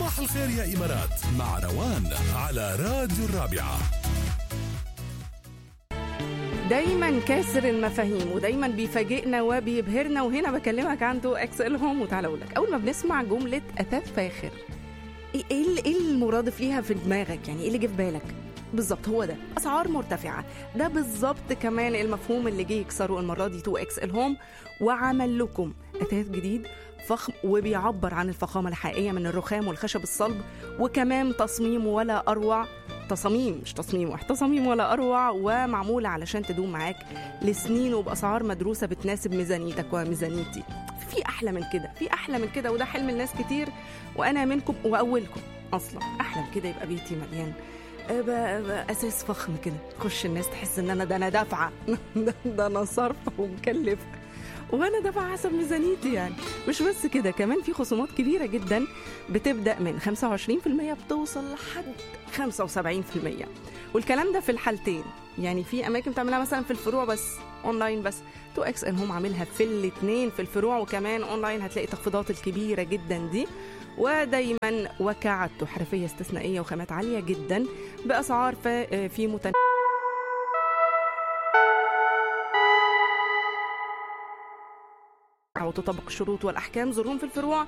صباح الخير يا إمارات مع روان على راديو الرابعة دايما كاسر المفاهيم ودايما بيفاجئنا وبيبهرنا وهنا بكلمك عن تو اكس ال هوم وتعالى اقول لك اول ما بنسمع جمله اثاث فاخر ايه ايه إيه المرادف ليها في دماغك يعني ايه اللي جه في بالك بالظبط هو ده اسعار مرتفعه ده بالظبط كمان المفهوم اللي جه يكسره المره دي 2 اكس ال هوم وعمل لكم اثاث جديد فخم وبيعبر عن الفخامه الحقيقيه من الرخام والخشب الصلب وكمان تصميم ولا اروع تصاميم مش تصميم واحد تصاميم ولا اروع ومعموله علشان تدوم معاك لسنين وباسعار مدروسه بتناسب ميزانيتك وميزانيتي في احلى من كده في احلى من كده وده حلم الناس كتير وانا منكم واولكم اصلا احلم كده يبقى بيتي مليان أبقى أبقى اساس فخم كده تخش الناس تحس ان انا ده انا دافعه ده, ده انا صارفه ومكلفه وانا دافعه حسب ميزانيتي يعني مش بس كده كمان في خصومات كبيره جدا بتبدا من 25% بتوصل لحد 75% والكلام ده في الحالتين يعني في اماكن بتعملها مثلا في الفروع بس اونلاين بس 2 اكس ان هم عاملها في الاثنين في الفروع وكمان اونلاين هتلاقي التخفيضات الكبيره جدا دي ودايما وكعدته حرفيه استثنائيه وخامات عاليه جدا باسعار ف- في متن وتطبق الشروط والاحكام زورهم في الفروع